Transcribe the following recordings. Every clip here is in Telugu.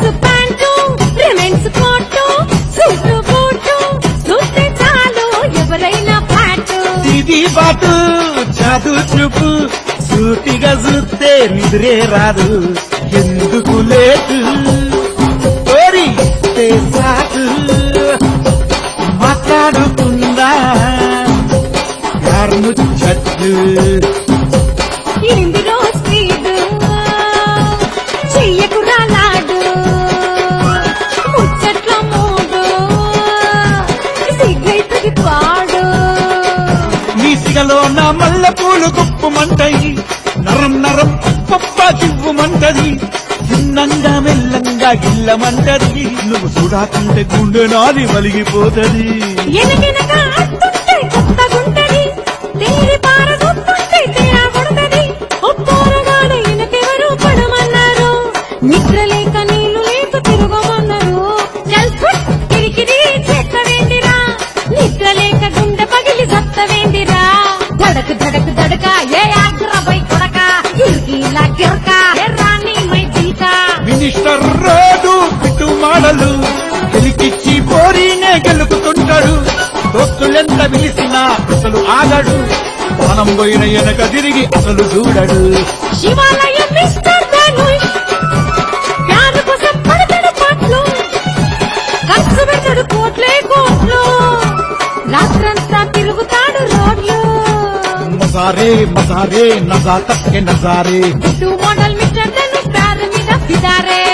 జీన్స్ ప్యాంటు రిమెన్స్ కోటు సూటు బూటు చూస్తే చాలు ఎవరైనా ఫ్లాట్ ఇది బాటు చదు చూపు సూటిగా చూస్తే నిద్రే రాదు ఎందుకు లేదు కోరి సాకు మాట్లాడుకుందా యార్ ముచ్చట్లు ఏంది రోజు స్పీడు చెయ్యకురా లాడు ముచ్చట్ల మూడు సిగ్గైతుంది పాడు నీసిగలో నా మల్ల పూలు గుప్పుమంటాయి నరం నరం పప్ప చివ్వుమంటది చిన్నంగా మెల్లంగా గిల్లమంటది నువ్వు చూడాకుంటే గుండె నాది వలిగిపోతది ఎనగెనక అత్తుంటే కొత్తగుంటది తేరి పారదొత్తుంటే తేడా కొడతది ఒప్పోరగాడు ఎనకెవరు పడమన్నారు నిద్ర లేక నీళ్లు లేక తిరగమన్నారు చల్ ఫుట్ కిరికిరి చేస్తవేందిరా నిద్ర లేక గుండె పగిలి సత్తవేందిరా ధడక్ ధడక్ దడక ఏ ఆగ్రబై కొడక గిర్గీలా గిర్క ఏ రాణి మై జీతా మినిస్టర్ రోడ్డు పిట్టు మాడలు గెలికిచ్చి పోరీనే గెలుపుతుంటాడు దోస్తులెంత పిలిచినా అసలు ఆగడు ప్రాణం పోయిన వెనక తిరిగి అసలు చూడడు శివాలయం మిస్టర్ ధనుష్ ప్యారు కోసం పడతాడు పాటలు ఖర్చు పెడతాడు కోట్లే కోట్లు రాత్రంతా తిరుగుతాడు రోడ్లు మజారే మజారే నజాకత్ కే నజారే టూ మోడల్ మిస్టర్ ధనుష్ ప్యారు మీద ఫిదారే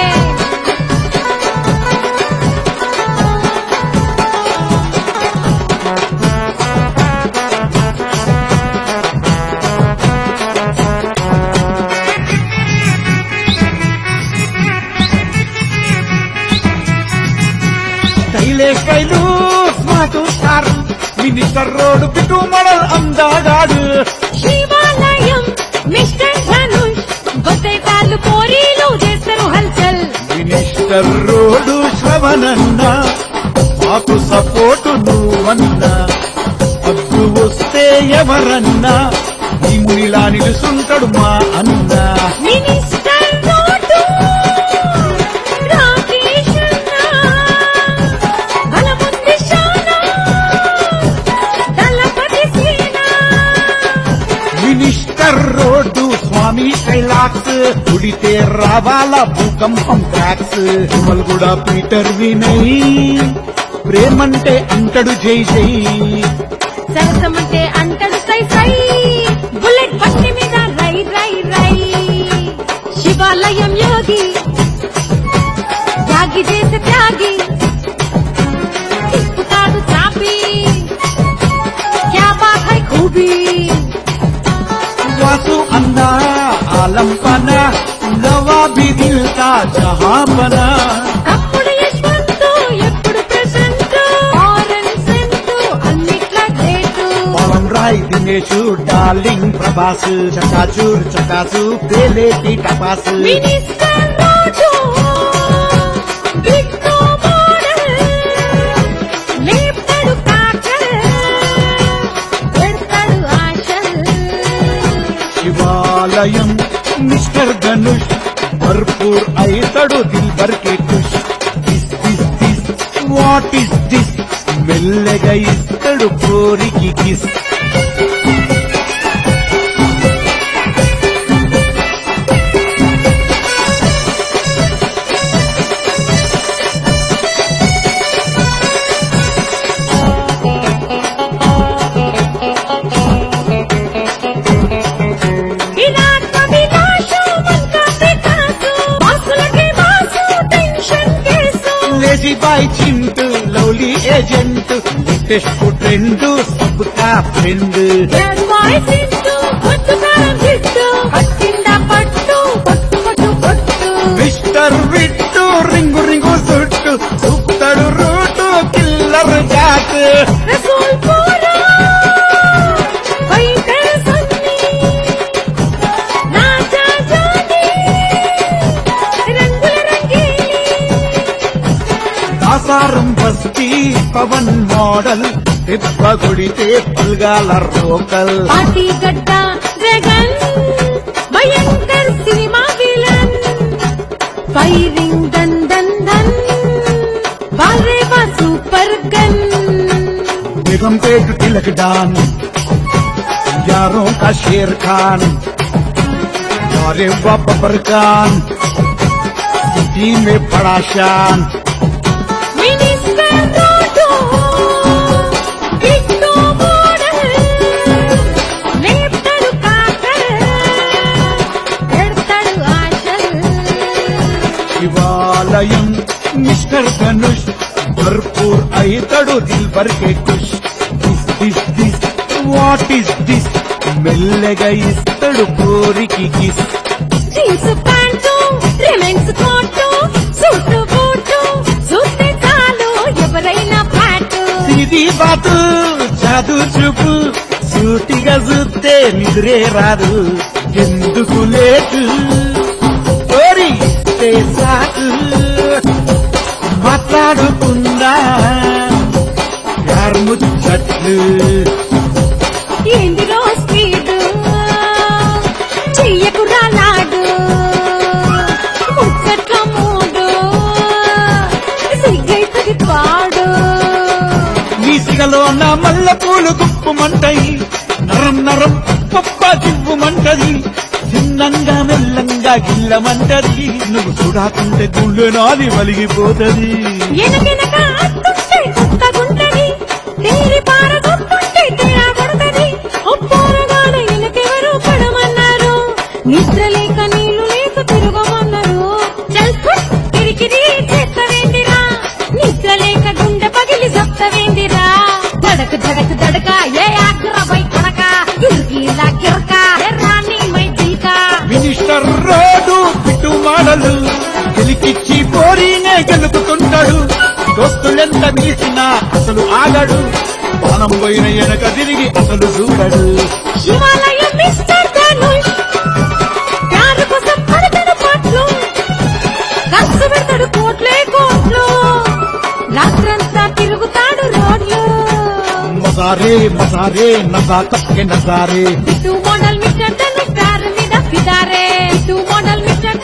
స్టైలే style smart star minister road పిట్టు మడల్ అందాగాడు శివాలయం మిస్టర్ ధనుష్ గొత్తైతాళ్ళు పోరీలు చేస్తారు హల్చల్ మినిస్టర్ రోడ్డు శ్రవణన్న మాకు సపోర్టు నువ్వన్నా అడ్డు వస్తే ఎవరన్నా ఈ మునిలా నిలుసుంటాడు మా అన్న మినిస్టర్ రోడ్డు రాకేష్ అన్న బలముంది శాన దళపతి సేన మినిస్టర్ రోడ్డు స్వామి కైలాక్స్ కుడితే రావాల భూకంపం ట్యాక్స్ కూడా పీటర్ వినయ్ ప్రేమంటే అంటడు జై జై సరసమంటే అంటడు సై సై బుల్లెట్ బండి మీద రై రై రై శివాలయం యోగి త్యాగి చేసే త్యాగి తిప్పుతాడు చాపి క్యా బాత్ హై ఖూబీ వాసు అన్నా ఆలంపన నవాబి దిల్ కా జహాపనా తప్పుడు యశ్వంతు ఎప్పుడు ప్రెసెంట్ ఆరెంజ్ సెంటు అన్నిట్లా గ్రేటు పొలం రాయ్ దినేషు డార్లింగ్ ప్రభాస్ చకాచూర్ చకాసు పేలేటి టపాసు మినిస్టర్ రోడ్డు బిగ్గు మోడల్ లేపుతాడు కాకల్ పెడతాడు ఆశల్ శివాలయం మిస్టర్ ధనుష్ భర్పూర్ అయితడు దిల్ భర్ కే ఖుష్ this this this what is this మెల్లగా ఇస్తడు కోరికి కిస్ విరాట్ అభిలాషు మంకా పికాసు బాసులకి boss tension case lazy boy Chintu lovely agent latest trend సబ్కా ఫ్రెండ్ బ్యాడ్ బాయ్ సింటు కొట్టు కారం జిట్టు పట్టిందా పట్టు పట్టు పట్టు పట్టు మిస్టర్ విట్టు రింగు రింగు సుట్టు చూపుతాడు రూటు కిల్లర్ జాట్ రసూల్ పూరా ఫైటర్ సన్నీ రాజా జానీ రంగుల రంగీలి దాసారం బస్తీ పవన్ మోడల్ దెబ్బ కొడితే పల్గాల రోకల్ పార్టీ గడ్డ జగన్ భయంకర్ సినిమా విలన్ ఫైరింగ్ దందన్ एक डान यारों का शेर खान अरे वाह बबर खान सिटी में बड़ा शान మినిస్టర్ రోడ్డు బిట్టు మోడల్ లేపుతాడు కాకర్ పెడతాడు ఆశలు శివాలయం మిస్టర్ ధనుష్ భర్పూర్ అయితడు దిల్ భర్ కే కుష్ this this this what is this మెల్లగా ఇస్తడు కోరికి కిస్ జీన్స్ ప్యాంటు రిమెన్స్ కోటు సూట్ బూటు చూస్తే చాలు ఎవరైనా పాటు సిది బాతు చదు చూపు సూటిగా చూస్తే నిద్రే రాదు ఎందుకు లేదు కోరి ఇస్తే సాకు మాట్లాడుకుందా యార్ ముచ్చట్లు ఏందిరో స్పీడ్ చెయ్యకు రాలాడు ముచ్చట్ల మూడు సిగ్గైతది పాడు మీసిగలో నా మల్ల పూలు గుప్పుమంటాయి నరం నరం పప్ప చివ్వుమంటది చిన్నంగా మెల్లంగా గిల్లమంటది నువ్వు చూడాకుంటే గుండె నాది వలిగిపోతది ఎనకెనక అత్తుంటే కొత్తగుంటది తేరి పారగొత్తుంటే తేడా కొడతది ఒప్పోరగాడ ఎనకెవరు పడమన్నారు నిద్ర లేక నీళ్లు లేక తిరగమన్నారు చల్ ఫుట్ కిరికిరి చేస్తవేందిరా నిద్ర లేక గుండె పగిలి సత్తవేందిరా దడక దడక దడక ఏ ఆగ్రహై కొడక గిరికీలా గిరక ఏ రాణి మై దిల్కా మినిస్టర్ రోడ్డు పిట్టు మాడలు గెలికిచ్చి పోరీనే గెలుపుతుంటాడు దోస్తులెంత మిలిసినా అసలు ఆగడు పానం పోయిన వెనక తిరిగి అసలు చూడడు శివాలయం మిస్టర్ ధనుష్ ప్యారు కోసం పడతాడు పాటలు ఖర్చు పెడతాడు కోట్లే కోట్లు రాత్రంతా తిరుగుతాడు రోడ్లు మసారే మసారే నజాకత్ కే నజారే టూ మోడల్ మిస్టర్ ధనుష్ ప్యారు మీద ఫిదారే టూ మోడల్ మిస్టర్